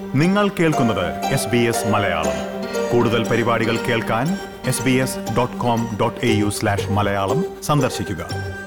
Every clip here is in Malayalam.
നിങ്ങൾ കേൾക്കുന്നത് എസ് ബി എസ് മലയാളം കൂടുതൽ പരിപാടികൾ കേൾക്കാൻ S B S dot com dot A U slash Malayalam സന്ദർശിക്കുക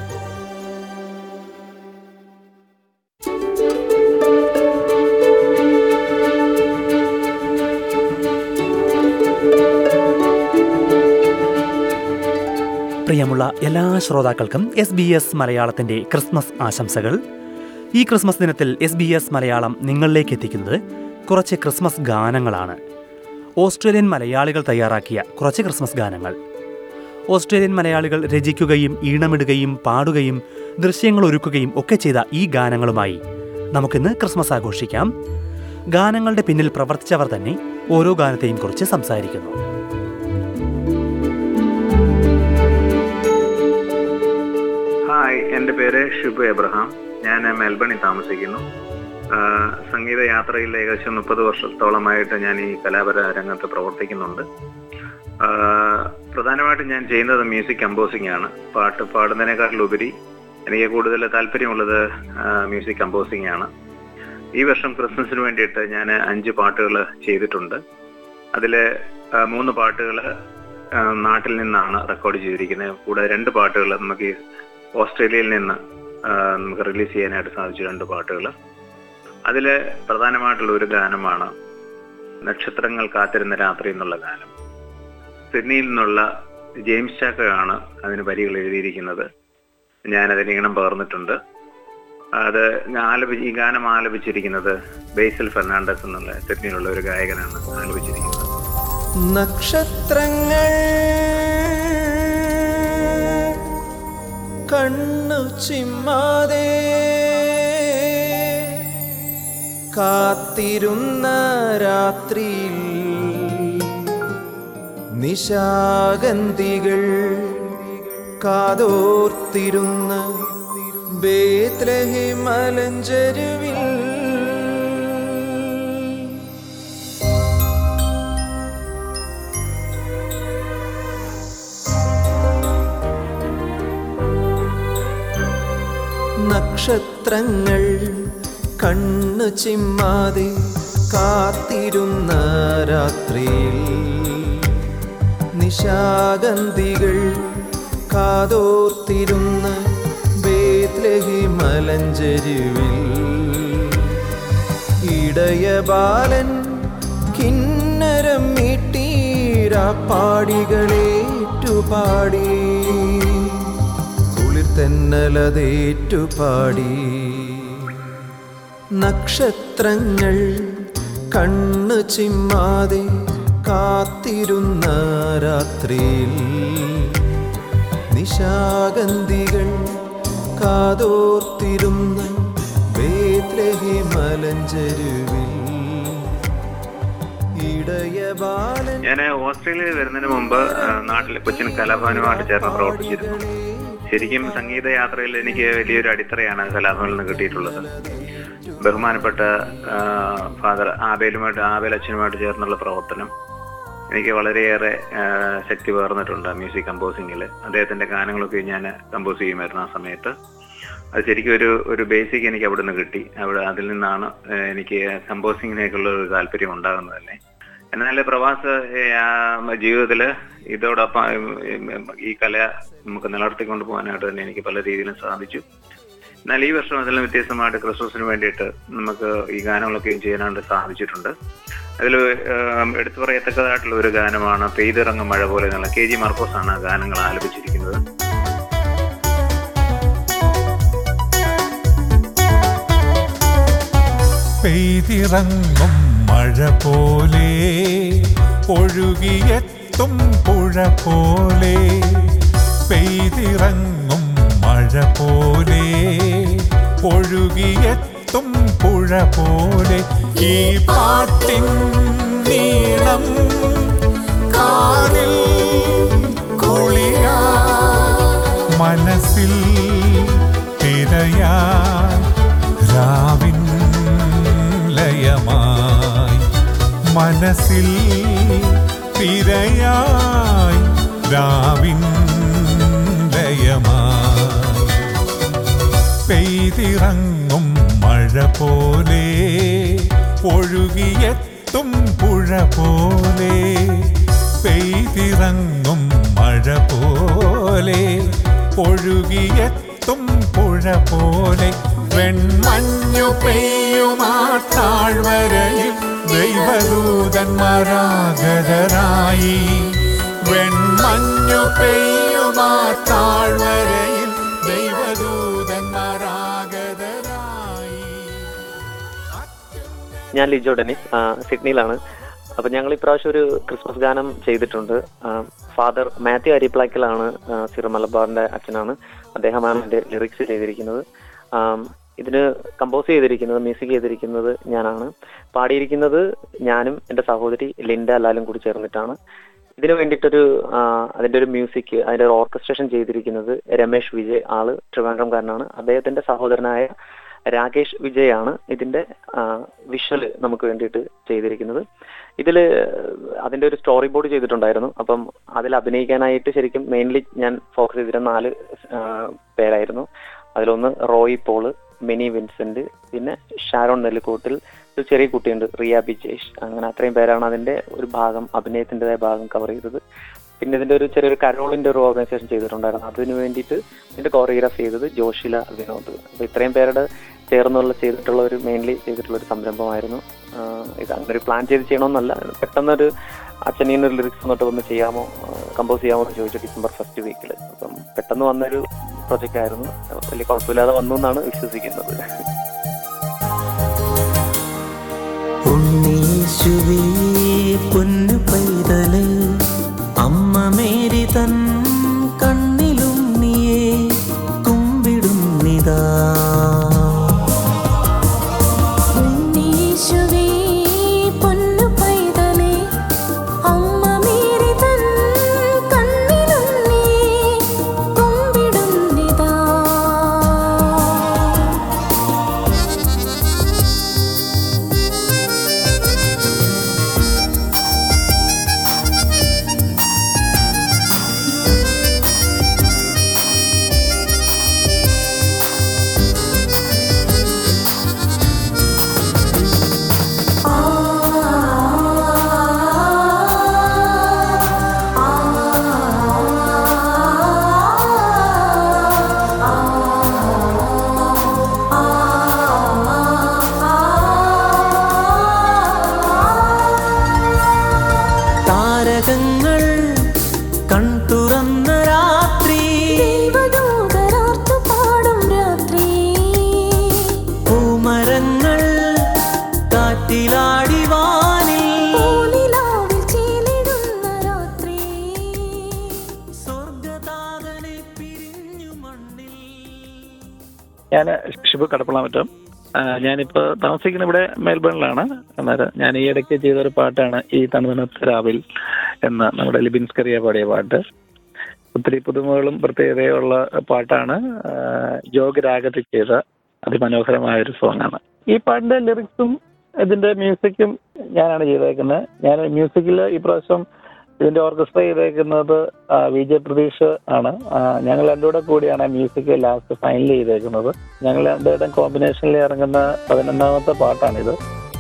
പ്രിയമുള്ള എല്ലാ ശ്രോതാക്കൾക്കും എസ് ബി എസ് മലയാളത്തിൻ്റെ ക്രിസ്മസ് ആശംസകൾ ഈ ക്രിസ്മസ് ദിനത്തിൽ എസ് ബി എസ് മലയാളം നിങ്ങളിലേക്ക് എത്തിക്കുന്നത് കുറച്ച് ക്രിസ്മസ് ഗാനങ്ങളാണ് ഓസ്ട്രേലിയൻ മലയാളികൾ തയ്യാറാക്കിയ കുറച്ച് ക്രിസ്മസ് ഗാനങ്ങൾ ഓസ്ട്രേലിയൻ മലയാളികൾ രചിക്കുകയും ഈണമിടുകയും പാടുകയും ദൃശ്യങ്ങൾ ഒരുക്കുകയും ഒക്കെ ചെയ്ത ഈ ഗാനങ്ങളുമായി നമുക്കിന്ന് ക്രിസ്മസ് ആഘോഷിക്കാം ഗാനങ്ങളുടെ പിന്നിൽ പ്രവർത്തിച്ചവർ തന്നെ ഓരോ ഗാനത്തെയും കുറിച്ച് സംസാരിക്കുന്നു ഹായ് എൻ്റെ പേര് ഷിബു എബ്രഹാം ഞാൻ മെൽബണിൽ താമസിക്കുന്നു ആ, സംഗീത യാത്രയിൽ ഏകദേശം മുപ്പത് വർഷത്തോളമായിട്ട് ഞാൻ ഈ കലാപര രംഗത്ത് പ്രവർത്തിക്കുന്നുണ്ട് ആ, പ്രധാനമായിട്ടും ഞാൻ ചെയ്യുന്നത് മ്യൂസിക് കമ്പോസിംഗ് ആണ് പാട്ട് പാടുന്നതിനേക്കാട്ടിലുപരി എനിക്ക് കൂടുതൽ താല്പര്യമുള്ളത് ആ, മ്യൂസിക് കമ്പോസിംഗ് ആണ് ഈ വർഷം ക്രിസ്മസിന് വേണ്ടിയിട്ട് ഞാൻ അഞ്ച് പാട്ടുകൾ ചെയ്തിട്ടുണ്ട് അതിൽ മൂന്ന് പാട്ടുകൾ നാട്ടിൽ നിന്നാണ് റെക്കോർഡ് ചെയ്തിരിക്കുന്നത് കൂടെ രണ്ട് പാട്ടുകൾ നമുക്ക് ഈ ഓസ്ട്രേലിയയിൽ നിന്ന് ആ, നമുക്ക് റിലീസ് ചെയ്യാനായിട്ട് സാധിച്ചു രണ്ട് പാട്ടുകൾ അതിൽ പ്രധാനമായിട്ടുള്ള ഒരു ഗാനമാണ് നക്ഷത്രങ്ങൾ കാത്തിരുന്ന രാത്രി എന്നുള്ള ഗാനം സിഡ്നിയിൽ നിന്നുള്ള ജെയിംസ് ചാക്കയാണ് അതിന് വരികൾ എഴുതിയിരിക്കുന്നത് ഞാനതിന് ഈണം പകർന്നിട്ടുണ്ട് അത് ആലപി ഈ ഗാനം ആലപിച്ചിരിക്കുന്നത് ബേസിൽ ഫെർണാണ്ടസ് എന്നുള്ള സിഡ്നിയിലുള്ള ഒരു ഗായകനാണ് ആലപിച്ചിരിക്കുന്നത് നക്ഷത്രങ്ങൾ കണ്ണു ചിമ്മാതെ കാത്തിരുന്ന രാത്രിയിൽ നിശാഗന്ധികൾ കാതോർത്തിരുന്ന ബേത്ലഹി മലഞ്ചരുവിൽ നക്ഷത്രങ്ങൾ കണ്ണു ചിമ്മാതെ കാത്തിരുന്ന രാത്രിയിൽ നിശാഗന്ധികൾ കാതോർത്തിരുന്ന ബേത്ലഹി മലഞ്ചെരുവിൽ ഇടയബാലൻ കിന്നരം മീട്ടീരാപ്പാടികളേറ്റുപാടി കുളിർ തെന്നലതേറ്റുപാടി നക്ഷത്രങ്ങൾ കണ്ണു ചിമ്മാതെ കാത്തിരുന്ന രാത്രിയിൽ നിശാഗന്ധികൾ കാതോർത്തിരുന്ന ബേത്ലഹി മലഞ്ചെരുവിൽ ഇടയബാലൻ ഞാൻ ഓസ്ട്രേലിയയിൽ വരുന്നതിന് മുമ്പ് ആ, നാട്ടിലെ കൊച്ചിൻ കലാഭവനുമായിട്ട് ചേർന്ന് പ്രവർത്തിച്ചിരുന്നു ശരിക്കും സംഗീത യാത്രയിൽ എനിക്ക് വലിയൊരു അടിത്തറയാണ് കലാഭവനിൽ നിന്ന് കിട്ടിയിട്ടുള്ളത് ബഹുമാനപ്പെട്ട ആ, ഫാദർ ആബേലുമായിട്ട് ആബേൽ അച്ഛനുമായിട്ട് ചേർന്നുള്ള പ്രവർത്തനം എനിക്ക് വളരെയേറെ ആ, ശക്തി പകർന്നിട്ടുണ്ട് മ്യൂസിക് കമ്പോസിങ്ങിൽ അദ്ദേഹത്തിന്റെ ഗാനങ്ങളൊക്കെ ഞാൻ കമ്പോസ് ചെയ്യുമായിരുന്നു ആ സമയത്ത് അത് ശരിക്കും ഒരു ഒരു ബേസിക് എനിക്ക് അവിടെ നിന്ന് കിട്ടി അവിടെ അതിൽ നിന്നാണ് ആ, എനിക്ക് കമ്പോസിങ്ങിനേക്കുള്ള ഒരു താല്പര്യം ഉണ്ടാകുന്നത് തന്നെ എന്നാൽ പ്രവാസ ജീവിതത്തിൽ ഇതോടൊപ്പം ഉം, ഉം, ഈ കല നമുക്ക് നിലനിർത്തിക്കൊണ്ട് പോകാനായിട്ട് തന്നെ എനിക്ക് പല രീതിയിലും സാധിച്ചു എന്നാൽ ഈ വർഷം അതിലും വ്യത്യസ്തമായിട്ട് ക്രിസ്മസിന് വേണ്ടിയിട്ട് നമുക്ക് ഈ ഗാനങ്ങളൊക്കെയും ചെയ്യാനായിട്ട് സാധിച്ചിട്ടുണ്ട് അതിൽ എടുത്തു പറയത്തക്കതായിട്ടുള്ള ഒരു ഗാനമാണ് പെയ്തിറങ്ങും മഴ പോലെ എന്നുള്ള കെ ജി മാർക്കോസ് ആണ് ആ ഗാനങ്ങൾ ആലപിച്ചിരിക്കുന്നത് പെയ്തിറങ്ങും മഴ പോലെ ഒഴുകിയെത്തും പുഴ പോലെ പെയ്തിറങ്ങും മഴ പോലെ ഒഴുകിയെത്തും പുഴ പോലെ ഈ പാട്ടിൻ നീളം കാതിൽ കുളിരാ മനസ്സിൽ തിരയാൻ രാവിൻ ലയമായി മനസ്സിൽ തിരയായി രാവിൻ ലയമായി പെയ്തിറങ്ങും മഴ പോലെ ഒഴുകി ഒഴുകിയെത്തും പുഴ പോലെ പെയ്തിറങ്ങും മഴ പോലെ ഒഴുകിയെത്തും പുഴ പോലെ വെൺമഞ്ഞു പെയ്യുമാ താഴ്വരയിൽ ദൈവദൂതന്മാരാഗതരായി വെൺമഞ്ഞു പെയ്യുമാ താഴ്വരയിൽ ദൈവദൂതന്മാരാഗതരായി ഞാൻ ലിജോ ഡെനിസ് ആ, സിഡ്നിയിലാണ് അപ്പൊ ഞങ്ങൾ ഇപ്രാവശ്യം ഒരു ക്രിസ്മസ് ഗാനം ചെയ്തിട്ടുണ്ട് ഫാദർ മാത്യു അരിപ്ലാക്കലാണ് സിറ മലബാറിന്റെ അച്ഛനാണ് അദ്ദേഹമാണ് എന്റെ ലിറിക്സ് ചെയ്തിരിക്കുന്നത് ആം, ഇതിന് കമ്പോസ് ചെയ്തിരിക്കുന്നത് മ്യൂസിക് ചെയ്തിരിക്കുന്നത് ഞാനാണ് പാടിയിരിക്കുന്നത് ഞാനും എന്റെ സഹോദരി ലിൻഡ ലാലും കൂടി ചേർന്നിട്ടാണ് ഇതിനു വേണ്ടിയിട്ടൊരു ആ, അതിന്റെ ഒരു മ്യൂസിക് അതിന്റെ ഒരു ഓർക്കസ്ട്രേഷൻ ചെയ്തിരിക്കുന്നത് രമേഷ് വിജയ് ആള് ട്രിവാൻഡ്രംകാരനാണ് അദ്ദേഹത്തിന്റെ സഹോദരനായ രാകേഷ് വിജയ് ആണ് ഇതിന്റെ വിഷ്വൽ നമുക്ക് വേണ്ടിയിട്ട് ചെയ്തിരിക്കുന്നത് ഇതിൽ അതിന്റെ ഒരു സ്റ്റോറി ബോർഡ് ചെയ്തിട്ടുണ്ടായിരുന്നു അപ്പം അതിൽ അഭിനയിക്കാനായിട്ട് ശരിക്കും മെയിൻലി ഞാൻ ഫോക്കസ് ചെയ്തിരുന്ന നാല് ആ, പേരായിരുന്നു അതിലൊന്ന് റോയി പോള് മിനി വിൻസെന്റ് പിന്നെ ഷാരോൺ നെല്ലിക്കോട്ടിൽ ഒരു ചെറിയ കുട്ടിയുണ്ട് റിയ ബിജേഷ് അങ്ങനെ അത്രയും പേരാണ് അതിന്റെ ഒരു ഭാഗം അഭിനയത്തിൻ്റെതായ ഭാഗം കവർ ചെയ്തത് പിന്നെ ഇതിന്റെ ഒരു ചെറിയൊരു കരോളിന്റെ ഒരു ഓർഗനൈസേഷൻ ചെയ്തിട്ടുണ്ടായിരുന്നു അതിന് വേണ്ടിയിട്ട് ഇതിന്റെ കോറിയോഗ്രാഫ് ചെയ്തത് ജോഷില വിനോദ് അപ്പൊ ഇത്രയും പേരുടെ ചേർന്നുള്ള ചെയ്തിട്ടുള്ള ഒരു മെയിൻലി ചെയ്തിട്ടുള്ള ഒരു സംരംഭമായിരുന്നു ആഹ് ഇത് അങ്ങനെ ഒരു പ്ലാൻ ചെയ്ത് ചെയ്യണമെന്നല്ല പെട്ടെന്നൊരു അച്ഛനീന്ന് ഒരു ലിറിക്സ് എന്നിട്ട് വന്ന് ചെയ്യാമോ കമ്പോസ് ചെയ്യാമോ എന്ന് ചോദിച്ചു ഡിസംബർ ഫസ്റ്റ് വീക്കിൽ അപ്പം പെട്ടെന്ന് വന്നൊരു പ്രൊജക്റ്റ് ആയിരുന്നു വലിയ കുഴപ്പമില്ലാതെ വന്നു എന്നാണ് വിശ്വസിക്കുന്നത് ഉണ്ണീശുവേ പൊന്നു പൈതല് അമ്മ മേരി തൻ കണ്ണിലും നീയേ കുമ്പിടുന്നിതാ ഉണ്ണീശുവേ പൊന്നു പൈതലേ അമ്മ മേരി തൻ കണ്ണിലും നീ കുമ്പിടുന്നിതാ താരകങ്ങൾ കൺതുറന്ന രാത്രി ദൈവദൂതരാർത്തു പാടും രാത്രി പൂമരങ്ങൾ കാറ്റിലാടി വാനിൽ പൂനിലാവിൽ ചീലിടുന്ന രാത്രി സ്വർഗതാതനെ പിരിഞ്ഞു മണ്ണിൽ ഞാൻ ഷിബു കടപ്പളമറ്റം ആ, ഞാനിപ്പോ താമസിക്കുന്ന ഇവിടെ മെൽബണിലാണ് അന്നേരം ഞാൻ ഈ ഇടയ്ക്ക് ചെയ്തൊരു പാട്ടാണ് ഈ തണുതണുത്ത രാവിൽ എന്ന നമ്മുടെ ലിബിൻസ് കറിയ പാടിയ പാട്ട് ഒത്തിരി പുതുമകളും പ്രത്യേകതയുള്ള പാട്ടാണ് ആ, ജോഗ് രാഗത്തിൽ ചെയ്ത അതിമനോഹരമായ ഒരു സോങ് ആണ് ഈ പാട്ടിന്റെ ലിറിക്സും ഇതിന്റെ മ്യൂസിക്കും ഞാനാണ് ചെയ്തേക്കുന്നത് ഞാൻ മ്യൂസിക്കിൽ ഈ പ്രാവശ്യം ഇതിന്റെ ഓർക്കസ്ട്ര ചെയ്തേക്കുന്നത് ആ, വിജയ് പ്രതീഷ് ആണ് ആ, ഞങ്ങൾ രണ്ടുകൂടെ കൂടിയാണ് മ്യൂസിക് ലാസ്റ്റ് ഫൈനൽ ചെയ്തേക്കുന്നത് ഞങ്ങൾ രണ്ടുപേരുടെ കോമ്പിനേഷനിൽ ഇറങ്ങുന്ന പതിനൊന്നാമത്തെ പാട്ടാണിത്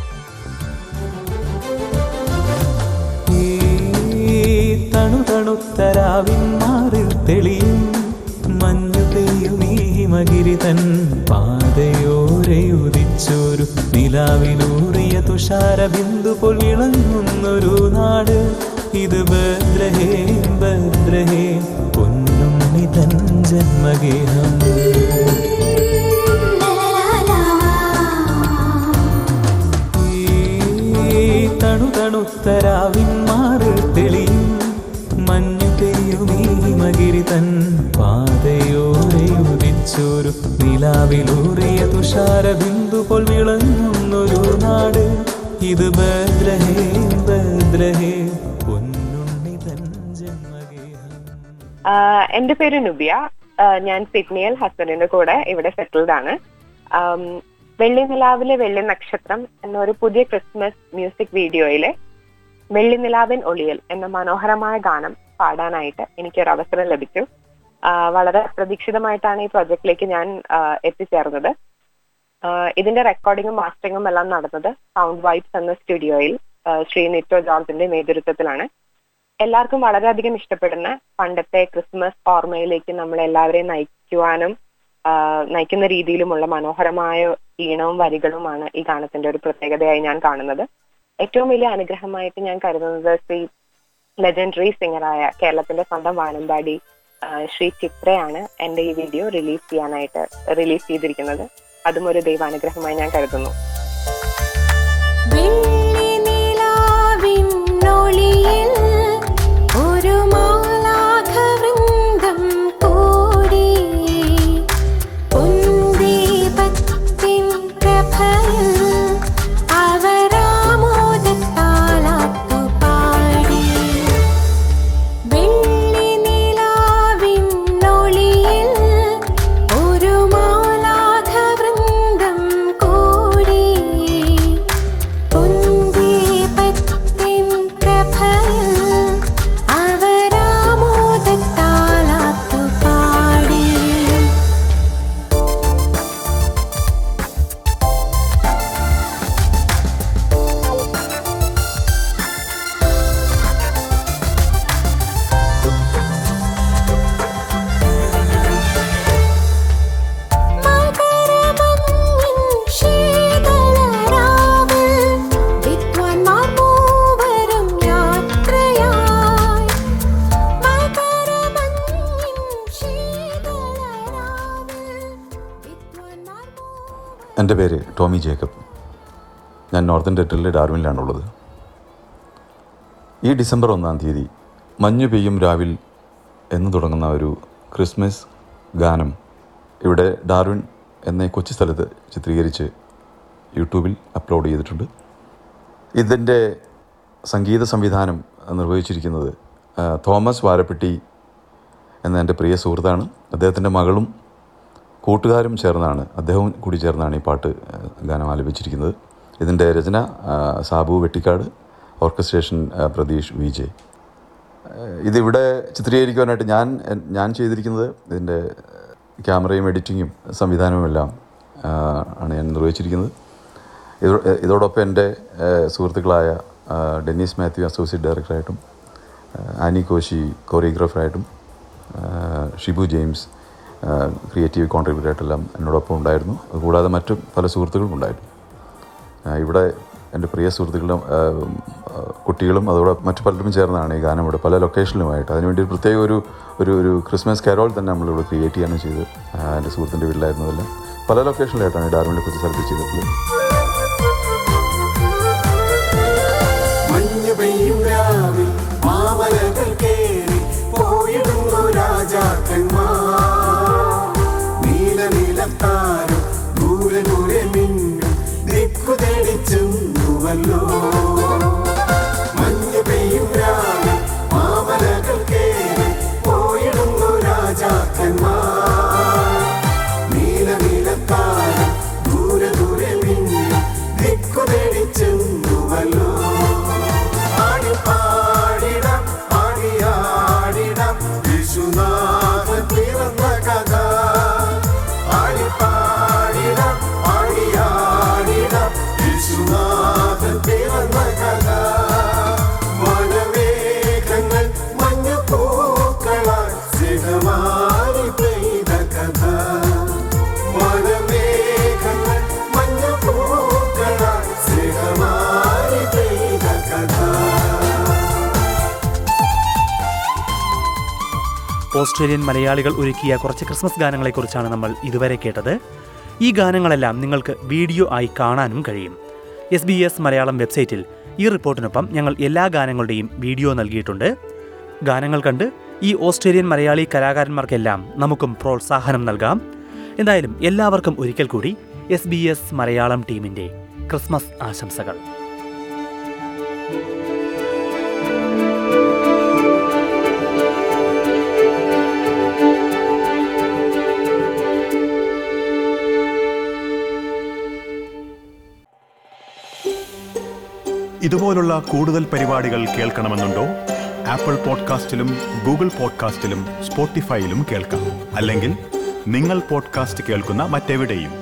ഈ തണുതണുത്തരാവിൻ മാറിൽ തെളിയും മഞ്ഞു പെയ്യും ഈ ഹിമഗിരി തൻ പാതയോരെയുദിച്ചൊരു നിലാവിലൂറിയ തുഷാര ബിന്ദു പോൽ വിളങ്ങുന്നൊരു നാട് ഇത് ഭദ്രഹേം ഭദ്രഹേം പൊന്നുണ്ണി തൻ ജന്മഗേഹം ഈ തണുതണുത്തരാവിൻ മാറിൽ തെളിയും മഞ്ഞു പെയ്യും ഈ ഹിമഗിരി തൻ പാതയോരെ ഉദിച്ചൊരു നിലാവിലൂറിയ തുഷാര ബിന്ദു പോൽ വിളങ്ങുന്നൊരു നാട് ഇത് ഭദ്രഹേ ഭദ്രഹേ പൊന്നുണ്ണി തൻ ജന്മഗേഹം ആഹ് എന്റെ പേര് നുബിയ ആഹ് ഞാൻ സിഡ്നിയിൽ ഹസ്ബൻഡിന്റെ കൂടെ ഇവിടെ സെറ്റിൽഡ് ആണ് ആം, വെള്ളി നിലാവിലെ വെള്ളി നക്ഷത്രം എന്നൊരു പുതിയ ക്രിസ്മസ് മ്യൂസിക് വീഡിയോയിലെ വെള്ളി നിലാവിൻ ഒളിയൽ എന്ന മനോഹരമായ ഗാനം പാടാനായിട്ട് എനിക്കൊരു അവസരം ലഭിച്ചു ആഹ് വളരെ അപ്രതീക്ഷിതമായിട്ടാണ് ഈ പ്രൊജക്റ്റിലേക്ക് ഞാൻ ആഹ് എത്തിച്ചേർന്നത് ആഹ് ഇതിന്റെ റെക്കോർഡിങ്ങും മാസ്റ്ററിങ്ങും എല്ലാം നടന്നത് സൗണ്ട് വൈബ്സ് എന്ന സ്റ്റുഡിയോയിൽ ആഹ് ശ്രീ നിറ്റോ ജോർജിന്റെ നേതൃത്വത്തിലാണ് എല്ലാവർക്കും വളരെയധികം ഇഷ്ടപ്പെടുന്ന പണ്ടത്തെ ക്രിസ്മസ് ഓർമ്മയിലേക്ക് നമ്മൾ എല്ലാവരെയും നയിക്കുവാനും ആഹ് നയിക്കുന്ന രീതിയിലുമുള്ള മനോഹരമായ ഈണവും വരികളുമാണ് ഈ ഗാനത്തിന്റെ ഒരു പ്രത്യേകതയായി ഞാൻ കാണുന്നത് ഏറ്റവും വലിയ അനുഗ്രഹമായിട്ട് ഞാൻ കരുതുന്നത് ശ്രീ ലെജൻഡറി സിംഗറായ കേരളത്തിന്റെ സ്വന്തം വാനമ്പാടി ആഹ് ശ്രീ ചിത്രയാണ് എന്റെ ഈ വീഡിയോ റിലീസ് ചെയ്യാനായിട്ട് റിലീസ് ചെയ്തിരിക്കുന്നത് അതും ഒരു ദൈവാനുഗ്രഹമായി ഞാൻ കരുതുന്നു വെള്ളിനിലാവിന്നൊളിയിൽ ഒരു മാലാഖവൃന്ദം കൂടി പൊൻദീപത്തിൻ പ്രഭയിൽ അവരാമോദത്താലാട്ടു പാടി വെള്ളിനിലാവിന്നൊളിയിൽ ഒരു മാലാഖവൃന്ദം കൂടി പൊൻദീപത്തിൻ പ്രഭയിൽ അവരാമോദത്താലാട്ടു പാടി മകരമഞ്ഞിൻ ശീതളരാവിൽ വിദ്വാൻമാർ മൂവരും യാത്രയായി മകരമഞ്ഞിൻ ശീതളരാവിൽ വിദ്വാൻമാർ എൻ്റെ പേര് ടോമി ജേക്കബ് ഞാൻ നോർത്തേൺ ടെറിട്ടറിയിലെ ഡാർവിനിലാണുള്ളത് ഈ ഡിസംബർ ഒന്നാം തീയതി മഞ്ഞു പെയ്യും രാവിൽ എന്ന് തുടങ്ങുന്ന ഒരു ക്രിസ്മസ് ഗാനം ഇവിടെ ഡാർവിൻ എന്ന ഈ കൊച്ചു സ്ഥലത്ത് ചിത്രീകരിച്ച് യൂട്യൂബിൽ അപ്ലോഡ് ചെയ്തിട്ടുണ്ട് ഇതിൻ്റെ സംഗീത സംവിധാനം നിർവഹിച്ചിരിക്കുന്നത് ആ, തോമസ് വാരപ്പെട്ടി എന്ന എൻ്റെ പ്രിയ സുഹൃത്താണ് അദ്ദേഹത്തിൻ്റെ മകളും കൂട്ടുകാരും ചേർന്നാണ് അദ്ദേഹവും കൂടി ചേർന്നാണ് ഈ പാട്ട് ആ, ഗാനം ആലപിച്ചിരിക്കുന്നത് ഇതിൻ്റെ രചന ആ, സാബു വെട്ടിക്കാട് ഓർക്കസ്ട്രേഷൻ ആ, പ്രതീഷ് വി ജെ ഏഹ് ഇതിവിടെ ചിത്രീകരിക്കുവാനായിട്ട് ഞാൻ എൻ- ഞാൻ ചെയ്തിരിക്കുന്നത് ഇതിൻ്റെ ക്യാമറയും എഡിറ്റിങ്ങും സംവിധാനവും എല്ലാം ആഹ്, ആണ് ഞാൻ നിർവഹിച്ചിരിക്കുന്നത് ഇതോ- ഇതോടൊപ്പം എൻ്റെ ഏഹ്, സുഹൃത്തുക്കളായ ആഹ്, ഡെന്നീസ് മാത്യു അസോസിയേറ്റ് ഡയറക്ടറായിട്ടും ആഹ്, ആനി കോശി കൊറിയോഗ്രാഫറായിട്ടും ആഹ്, ഷിബു ജെയിംസ് ആഹ്, ക്രിയേറ്റീവ് കോൺട്രിബ്യൂട്ടറായിട്ടെല്ലാം എന്നോടൊപ്പം ഉണ്ടായിരുന്നു അതുകൂടാതെ മറ്റു പല സുഹൃത്തുക്കളും ഉണ്ടായിരുന്നു ആ, ഇവിടെ എൻ്റെ പ്രിയ സുഹൃത്തുക്കളും ആ, ആ, കുട്ടികളും അതോടെ മറ്റു പലരും ചേർന്നാണ് ഈ ഗാനം ഇവിടെ പല ലൊക്കേഷനിലുമായിട്ട് അതിനുവേണ്ടി ഒരു പ്രത്യേക ഒരു ഒരു ഒരു ക്രിസ്മസ് കരോൾ തന്നെ നമ്മളിവിടെ ക്രിയേറ്റ് ചെയ്യാനും ചെയ്ത് ആ, എൻ്റെ സുഹൃത്തിൻ്റെ വീട്ടിലായിരുന്നതെല്ലാം പല ലൊക്കേഷനിലായിട്ടാണ് ഈ ഡാർവിനെ കുറിച്ച് സ്ഥലത്ത് ചെയ്തിട്ടുള്ളത് മഞ്ഞു പെയ്യും രാവിൽ മാമലകൾ കേറി പോയിടുന്നു രാജാക്കന്മാർ നീല നീലത്താരും ദൂരെ ദൂരെ മിന്നും ദിക്കു തേടിച്ചെന്നുവല്ലോ മഞ്ഞു പെയ്യും രാവിൽ മാമലകൾ കേറി പോയിടുന്നു രാജാക്കന്മാർ നീല നീലത്താരും ദൂരെ ദൂരെ മിന്നും ദിക്കു തേടിച്ചെന്നുവല്ലോ ആടി പാടിടാം ആടിയാടിടാം യേശുനാഥൻ പിറന്ന കഥ ആടി പാടിടാം ആടിയാടിടാം യേശുനാഥൻ പിറന്ന കഥ വനമേഘങ്ങൾ മഞ്ഞു പൂക്കളാൽ സിഹമാരി പെയ്ത കഥ വനമേഘങ്ങൾ മഞ്ഞു പൂക്കളാൽ സിഹമാരി പെയ്ത കഥ ഓസ്ട്രേലിയൻ മലയാളികൾ ഒരുക്കിയ കുറച്ച് ക്രിസ്മസ് ഗാനങ്ങളെക്കുറിച്ചാണ് നമ്മൾ ഇതുവരെ കേട്ടത് ഈ ഗാനങ്ങളെല്ലാം നിങ്ങൾക്ക് വീഡിയോ ആയി കാണാനും കഴിയും എസ് ബി എസ് മലയാളം വെബ്സൈറ്റിൽ ഈ റിപ്പോർട്ടിനൊപ്പം ഞങ്ങൾ എല്ലാ ഗാനങ്ങളുടെയും വീഡിയോ നൽകിയിട്ടുണ്ട് ഗാനങ്ങൾ കണ്ട് ഈ ഓസ്ട്രേലിയൻ മലയാളി കലാകാരന്മാർക്കെല്ലാം നമുക്കും പ്രോത്സാഹനം നൽകാം എന്തായാലും എല്ലാവർക്കും ഒരിക്കൽ കൂടി എസ് ബി എസ് മലയാളം ടീമിൻ്റെ ക്രിസ്മസ് ആശംസകൾ ഇതുപോലുള്ള കൂടുതൽ പരിപാടികൾ കേൾക്കണമെന്നുണ്ടോ ആപ്പിൾ പോഡ്കാസ്റ്റിലും ഗൂഗിൾ പോഡ്കാസ്റ്റിലും സ്പോട്ടിഫൈയിലും കേൾക്കാം അല്ലെങ്കിൽ നിങ്ങൾ പോഡ്കാസ്റ്റ് കേൾക്കുന്ന മറ്റെവിടെയും